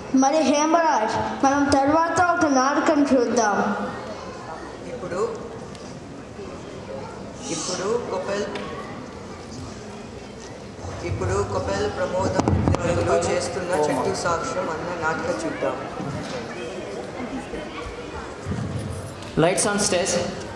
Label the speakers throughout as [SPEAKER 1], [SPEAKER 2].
[SPEAKER 1] మరి హేమరాజ్ మనం తర్వాత ఒక నాటకం చూద్దాం
[SPEAKER 2] ఇప్పుడు ఇప్పుడు కొపెల్ ఇప్పుడు కొపెల్ ప్రమోదం విద్యార్థులు చేస్తున్న చెట్టు సాక్ష్యం అన్న నాటకం చూద్దాం
[SPEAKER 3] Lights on stage.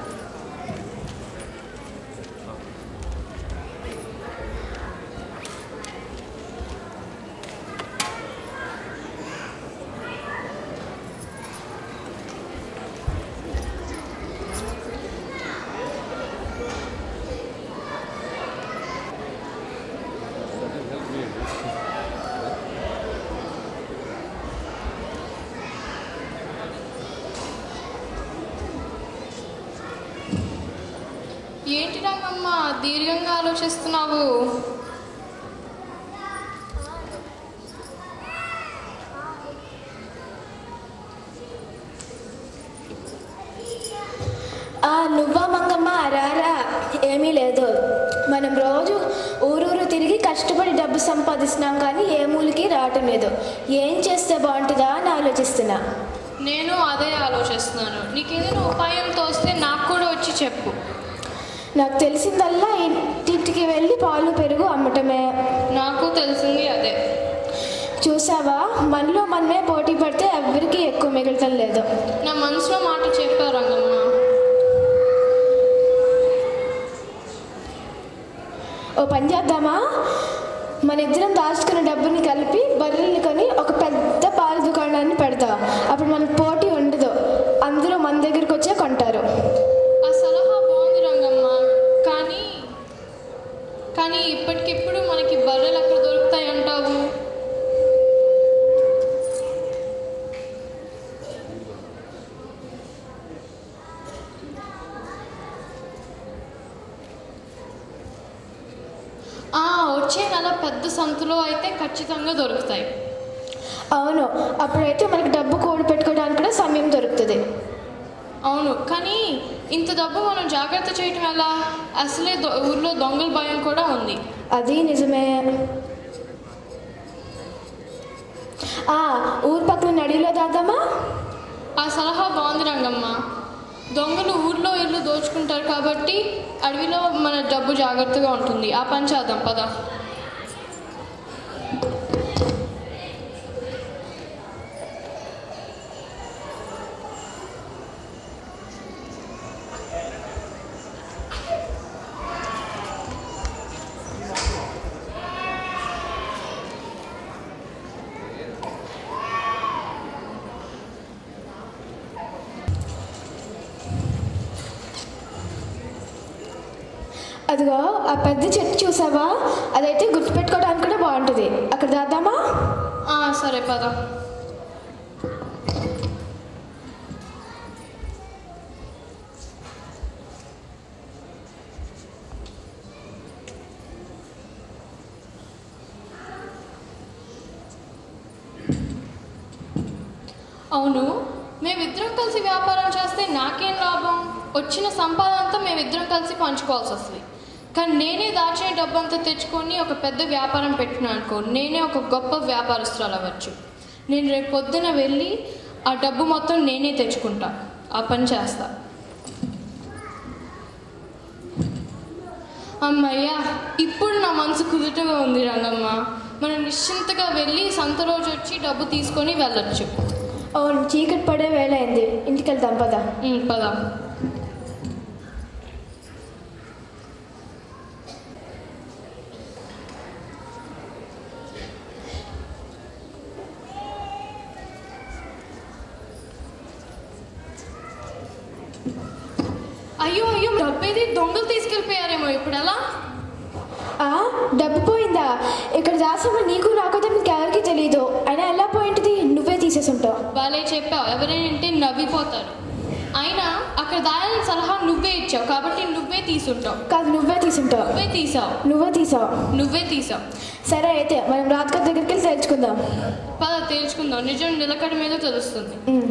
[SPEAKER 4] ఏంటి రంగమ్మ దీర్ఘంగా ఆలోచిస్తున్నావు
[SPEAKER 5] ఆ నువ్వా మంగమ్మ రారా ఏమీ లేదు మనం రోజు ఊరూరు తిరిగి కష్టపడి డబ్బు సంపాదిస్తున్నాం కానీ ఏ మూలికి రావటం లేదు ఏం చేస్తే బాగుంటుందా అని ఆలోచిస్తున్నా
[SPEAKER 4] నేను అదే ఆలోచిస్తున్నాను నీకేదైనా ఉపాయం తోస్తే నాకు కూడా వచ్చి చెప్పు
[SPEAKER 5] నాకు తెలిసిందల్లా ఇంటింటికి వెళ్ళి పాలు పెరుగు అమ్మటమే
[SPEAKER 4] నాకు తెలిసింది అదే
[SPEAKER 5] చూసావా మనలో మనమే పోటీ పడితే ఎవరికి ఎక్కువ మిగలటం లేదు
[SPEAKER 4] నా మనసులో మాట చెప్పావు రంగమ్మ
[SPEAKER 5] ఓ పని చేద్దామా మన ఇద్దరం దాచుకున్న డబ్బుని కలిపి బర్రెల్ని కొని ఒక పెద్ద పాల దుకాణాన్ని పెడతాం అప్పుడు మనకు పోటీ ఉండదు అందరూ మన దగ్గరికి వచ్చే కొంటారు
[SPEAKER 4] ఆ సలహా బాగుంది రంగమ్మ కానీ కానీ ఇప్పటికిప్పుడు మనకి బర్రెలు ఎక్కడ దొరుకుతాయి అంటావు ఆ, వచ్చే నెల పెద్ద సంతలో అయితే ఖచ్చితంగా దొరుకుతాయి
[SPEAKER 5] అవును అప్పుడైతే మనకి డబ్బు కూడి పెట్టుకోవడానికి కూడా సమయం దొరుకుతుంది
[SPEAKER 4] అవును కానీ ఇంత డబ్బు మనం జాగ్రత్త చేయటం ఎలా అసలే దొ- ఊర్లో దొంగల భయం కూడా ఉంది
[SPEAKER 5] అది నిజమే ఆ ఊరు పక్కన నడిలో దాదామా
[SPEAKER 4] ఆ సలహా బాగుంది రంగమ్మ దొంగలు ఊర్లో ఇల్లు దోచుకుంటారు కాబట్టి అడవిలో మన డబ్బు జాగ్రత్తగా ఉంటుంది ఆ పని చేద్దాం పద
[SPEAKER 5] అదిగో ఆ పెద్ద చెట్టు చూసావా అదైతే గుర్తుపెట్టుకోవడానికి కూడా బాగుంటుంది అక్కడ దాదామా
[SPEAKER 4] ఆ, సరే పద అవును మేమిద్దరం కలిసి వ్యాపారం చేస్తే నాకేం లాభం వచ్చిన సంపాదన అంతా మేమిద్దరం కలిసి పంచుకోవాల్సి వస్తుంది కానీ నేనే దాచిన డబ్బు అంతా తెచ్చుకొని ఒక పెద్ద వ్యాపారం పెట్టినా అనుకో నేనే ఒక గొప్ప వ్యాపారస్తురాలు అవ్వచ్చు నేను రేపు పొద్దున వెళ్ళి ఆ డబ్బు మొత్తం నేనే తెచ్చుకుంటా ఆ పని చేస్తా అమ్మయ్యా ఇప్పుడు నా మనసు కుదుటగా ఉంది రంగమ్మ మనం నిశ్చింతగా వెళ్ళి సంత రోజు వచ్చి డబ్బు తీసుకొని వెళ్ళొచ్చు
[SPEAKER 5] అవును చీకటి పడే వేళ అయింది ఇంటికి వెళ్దాం పద
[SPEAKER 4] ఉమ్, పద అయ్యో అయ్యో డబ్బేది దొంగలు తీసుకెళ్ళిపోయారేమో ఇప్పుడు ఎలా
[SPEAKER 5] ఆ డబ్బు పోయిందా ఇక్కడ దాసామని నీకు నాకు మీకు ఎవరికి తెలియదు అయినా ఎలా పోయింటిది నువ్వే తీసేసి ఉంటావు
[SPEAKER 4] వాళ్ళే చెప్పావు ఎవరైనా వింటే నవ్విపోతారు అయినా అక్కడ దాయాలని సలహా నువ్వే ఇచ్చావు కాబట్టి నువ్వే తీసుంటావు
[SPEAKER 5] కాదు నువ్వే తీసుంటావు
[SPEAKER 4] నువ్వే తీసావు
[SPEAKER 5] నువ్వే తీసావు
[SPEAKER 4] నువ్వే తీసావు
[SPEAKER 5] సరే అయితే మనం రాత్రి దగ్గరికి వెళ్ళి తెలుసుకుందాం
[SPEAKER 4] పద తేల్చుకుందాం నిజం నిలకడ మీద తెలుస్తుంది
[SPEAKER 5] ఉమ్.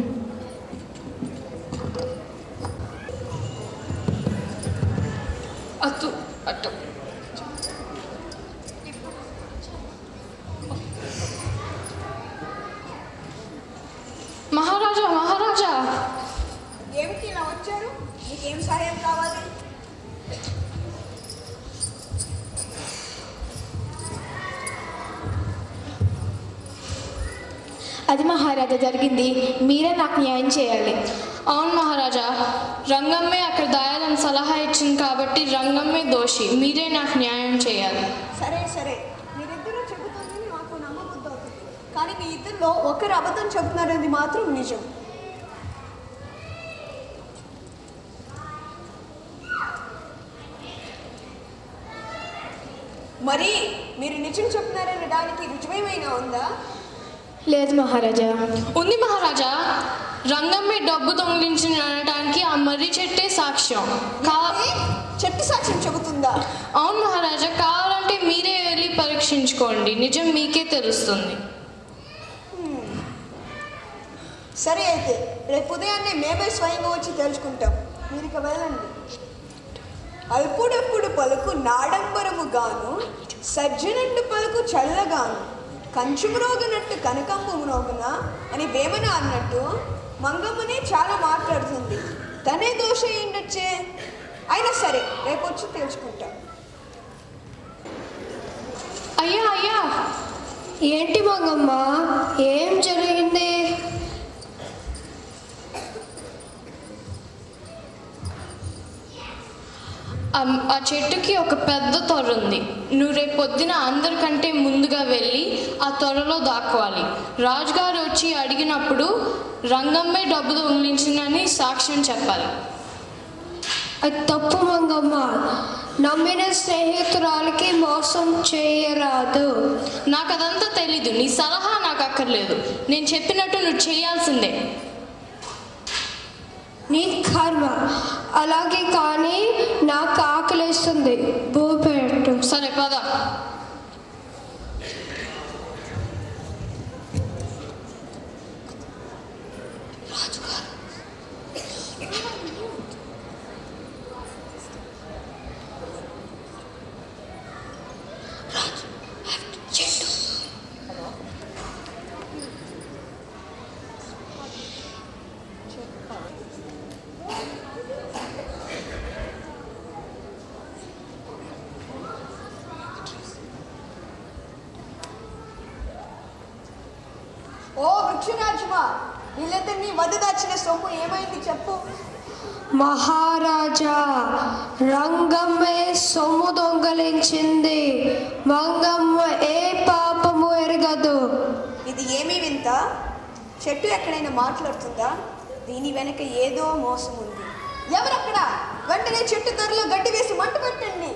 [SPEAKER 4] అటు అటు
[SPEAKER 6] మీకేం సహాయం కావాలి
[SPEAKER 5] అది మహారాజా జరిగింది మీరే నాకు న్యాయం చేయాలి
[SPEAKER 4] అవును మహారాజా రంగమ్మే అక్కడ దాయాలని సలహా ఇచ్చింది కాబట్టి రంగమ్మే దోషి మీరే నాకు న్యాయం చేయాలి
[SPEAKER 6] సరే సరే మీరిద్దరూ చెబుతుంది నాకు నమ్మబుద్ధి అవుతుంది కానీ మీ ఇద్దరిలో ఒకరు అబద్ధం చెబుతున్నారనేది మాత్రం నిజం మరి మీరు నిజం చెప్తున్నారనడానికి రుజువేమైనా ఉందా
[SPEAKER 5] లేదు మహారాజా
[SPEAKER 4] ఉంది మహారాజా రంగమ్మే డబ్బు దొంగిలించిన అనడానికి ఆ మర్రి చెట్టే సాక్ష్యం కా
[SPEAKER 6] ఏ? చెట్టు సాక్ష్యం చెబుతుందా
[SPEAKER 4] అవును మహారాజా కావాలంటే మీరే వెళ్ళి పరీక్షించుకోండి నిజం మీకే తెలుస్తుంది
[SPEAKER 6] సరే అయితే రేపు ఉదయాన్నే మేమే స్వయంగా వచ్చి తెలుసుకుంటాం మీరు ఇక వెళ్ళండి అల్పుడప్పుడు పలుకు నాడంబరము గాను సజ్జనండు పలుకు చల్లగాను కంచుమ్రోగనట్టు కనకంబు మ్రోగున అని వేమన అన్నట్టు మంగమ్మనే చాలా మాట్లాడుతుంది తనే దోష అయిండొచ్చే అయినా సరే రేపు వచ్చి తెలుసుకుంటాం
[SPEAKER 4] అయ్యా అయ్యా
[SPEAKER 5] ఏంటి మంగమ్మ ఏం జరిగింది
[SPEAKER 4] ఆ- ఆ చెట్టుకి ఒక పెద్ద తొర్ర ఉంది నువ్వు రేపు పొద్దున అందరికంటే ముందుగా వెళ్ళి ఆ త్వరలో దాక్కోవాలి రాజుగారు వచ్చి అడిగినప్పుడు రంగమ్మే డబ్బు దొంగిలించిందని సాక్ష్యం చెప్పాలి
[SPEAKER 5] అది తప్పు మంగమ్మ నమ్మిన స్నేహితురాలకి మోసం చేయరాదు
[SPEAKER 4] నాకు అదంతా తెలీదు నీ సలహా నాకు అక్కర్లేదు నేను చెప్పినట్టు నువ్వు చేయాల్సిందే
[SPEAKER 5] నీ కర్మ అలాగే కానీ నాకు ఆకలిస్తుంది భూపెట్టు
[SPEAKER 4] సరే పద
[SPEAKER 6] ఓ వృక్షరాజుమా వీళ్ళిద్దరిని వద్ద దాచిన సొమ్ము ఏమైంది చెప్పు
[SPEAKER 5] మహారాజా రంగమ్మే సొమ్ము దొంగలించింది మంగమ్మ ఏ పాపము ఎరగదు
[SPEAKER 6] ఇది ఏమీ వింత చెట్టు ఎక్కడైనా మాట్లాడుతుందా దీని వెనక ఏదో మోసం ఉంది ఎవరక్కడ వెంటనే చెట్టు త్వరలో గడ్డి వేసి మంట పెట్టండి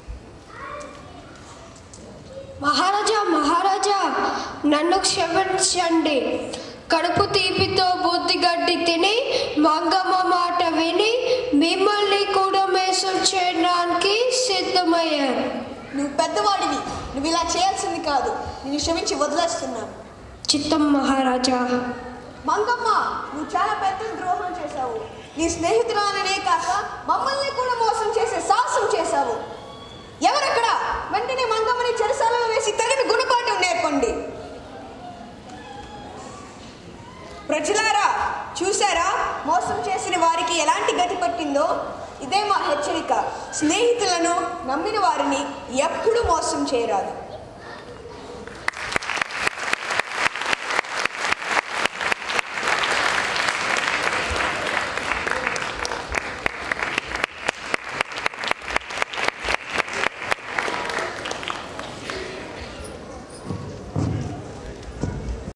[SPEAKER 5] మహారాజా మహారాజా నన్ను క్షమించండి కడుపు తీపితో బుద్ధి గడ్డి తిని మంగమ్మ మాట విని మిమ్మల్ని కూడా మోసం చేయడానికి సిద్ధమయ్యాను
[SPEAKER 6] నువ్వు పెద్దవాడివి నువ్వు ఇలా చేయాల్సింది కాదు నేను క్షమించి వదిలేస్తున్నాను
[SPEAKER 5] చిత్తం మహారాజా
[SPEAKER 6] మంగమ్మ నువ్వు చాలా పెద్ద ద్రోహం చేశావు నీ స్నేహితురాలనే కాక మమ్మల్ని కూడా మోసం చేసే సాహసం చేశావు ఎవరక్కడ వెంటనే మంగమ్మని చెరసాలలో వేసి తగిన గుణపాఠం నేర్పండి ప్రజలారా చూసారా మోసం చేసిన వారికి ఎలాంటి గతి పట్టిందో ఇదే మా హెచ్చరిక స్నేహితులను నమ్మిన వారిని ఎప్పుడూ మోసం చేయరాదు